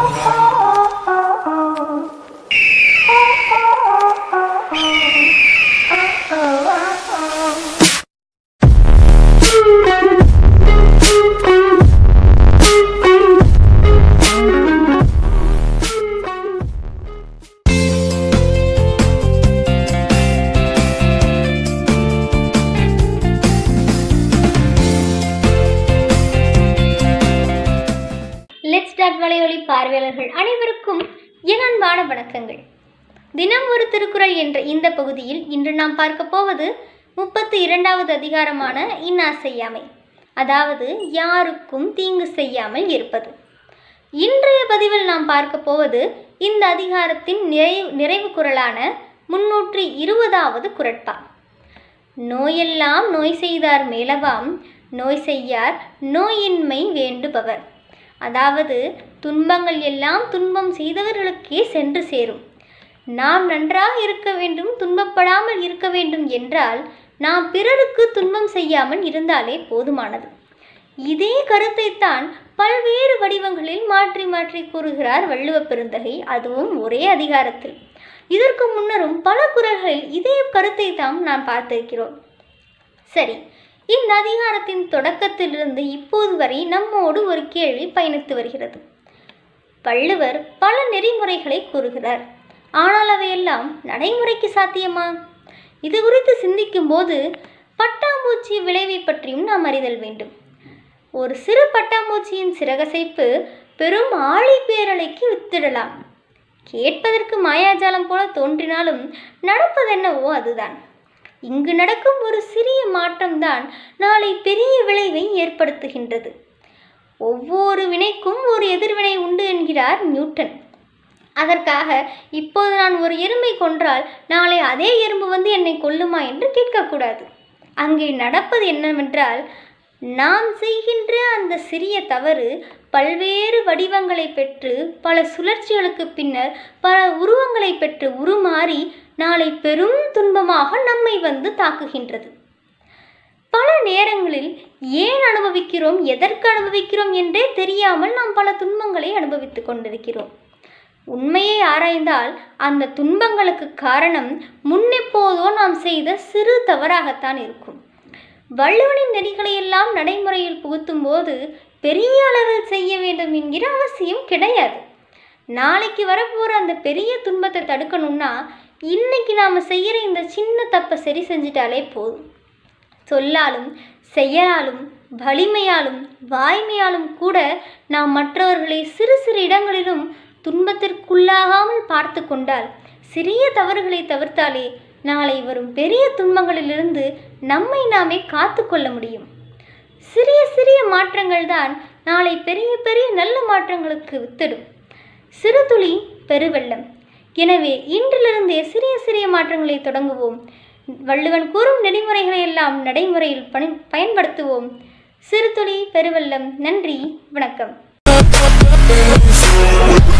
let's dot வலையொலி பார்வையாளர்கள் அனைவருக்கும் என் அன்பான வணக்கங்கள் தினம் ஒரு திருக்குறள் என்ற இந்த பகுதியில் இன்று நாம் பார்க்க போவது முப்பத்து இரண்டாவது அதிகாரமான இன்னா செய்யாமை அதாவது யாருக்கும் தீங்கு செய்யாமல் இருப்பது இன்றைய பதிவில் நாம் பார்க்க போவது இந்த அதிகாரத்தின் நிறைவு நிறைவு குறளான முன்னூற்றி இருபதாவது குரட்பா நோயெல்லாம் நோய் செய்தார் மேலவாம் நோய் செய்யார் நோயின்மை வேண்டுபவர் அதாவது துன்பங்கள் எல்லாம் துன்பம் செய்தவர்களுக்கே சென்று சேரும் நாம் நன்றாக இருக்க வேண்டும் துன்பப்படாமல் இருக்க வேண்டும் என்றால் நாம் பிறருக்கு துன்பம் செய்யாமல் இருந்தாலே போதுமானது இதே கருத்தைத்தான் பல்வேறு வடிவங்களில் மாற்றி மாற்றி கூறுகிறார் வள்ளுவ பெருந்தகை அதுவும் ஒரே அதிகாரத்தில் இதற்கு முன்னரும் பல குரல்களில் இதே கருத்தை தான் நாம் பார்த்திருக்கிறோம் சரி இந்த அதிகாரத்தின் தொடக்கத்திலிருந்து இப்போது வரை நம்மோடு ஒரு கேள்வி பயணித்து வருகிறது வள்ளுவர் பல நெறிமுறைகளை கூறுகிறார் ஆனால் அவையெல்லாம் நடைமுறைக்கு சாத்தியமா இது குறித்து சிந்திக்கும் போது பட்டாம்பூச்சி விளைவை பற்றியும் நாம் அறிதல் வேண்டும் ஒரு சிறு பட்டாம்பூச்சியின் சிறகசைப்பு பெரும் ஆழி பேரலைக்கு வித்திடலாம் கேட்பதற்கு மாயாஜாலம் போல தோன்றினாலும் நடப்பதென்னவோ அதுதான் இங்கு நடக்கும் ஒரு சிறிய மாற்றம்தான் நாளை பெரிய விளைவை ஏற்படுத்துகின்றது ஒவ்வொரு வினைக்கும் ஒரு எதிர்வினை உண்டு என்கிறார் நியூட்டன் அதற்காக இப்போது நான் ஒரு எறும்பை கொன்றால் நாளை அதே எறும்பு வந்து என்னை கொல்லுமா என்று கேட்கக்கூடாது அங்கே நடப்பது என்னவென்றால் நாம் செய்கின்ற அந்த சிறிய தவறு பல்வேறு வடிவங்களை பெற்று பல சுழற்சிகளுக்கு பின்னர் பல உருவங்களை பெற்று உருமாறி நாளை பெரும் துன்பமாக நம்மை வந்து தாக்குகின்றது பல நேரங்களில் ஏன் அனுபவிக்கிறோம் எதற்கு அனுபவிக்கிறோம் என்றே தெரியாமல் நாம் பல துன்பங்களை அனுபவித்துக் கொண்டிருக்கிறோம் உண்மையை ஆராய்ந்தால் அந்த துன்பங்களுக்கு காரணம் முன்னெப்போதோ நாம் செய்த சிறு தவறாகத்தான் இருக்கும் வள்ளுவனின் நெறிகளையெல்லாம் நடைமுறையில் புகுத்தும் போது பெரிய அளவில் செய்ய வேண்டும் என்கிற அவசியம் கிடையாது நாளைக்கு வரப்போகிற அந்த பெரிய துன்பத்தை தடுக்கணும்னா இன்னைக்கு நாம் செய்கிற இந்த சின்ன தப்பை சரி செஞ்சிட்டாலே போதும் சொல்லாலும் செயலாலும் வலிமையாலும் வாய்மையாலும் கூட நாம் மற்றவர்களை சிறு சிறு இடங்களிலும் துன்பத்திற்குள்ளாகாமல் பார்த்து கொண்டால் சிறிய தவறுகளை தவிர்த்தாலே நாளை வரும் பெரிய துன்பங்களிலிருந்து நம்மை நாமே காத்து கொள்ள முடியும் சிறிய சிறிய மாற்றங்கள் தான் நாளை பெரிய பெரிய நல்ல மாற்றங்களுக்கு வித்திடும் சிறு துளி பெருவெள்ளம் எனவே இன்றிலிருந்தே சிறிய சிறிய மாற்றங்களை தொடங்குவோம் வள்ளுவன் கூறும் நெறிமுறைகளை எல்லாம் நடைமுறையில் பணி பயன்படுத்துவோம் சிறு துளி பெருவெள்ளம் நன்றி வணக்கம்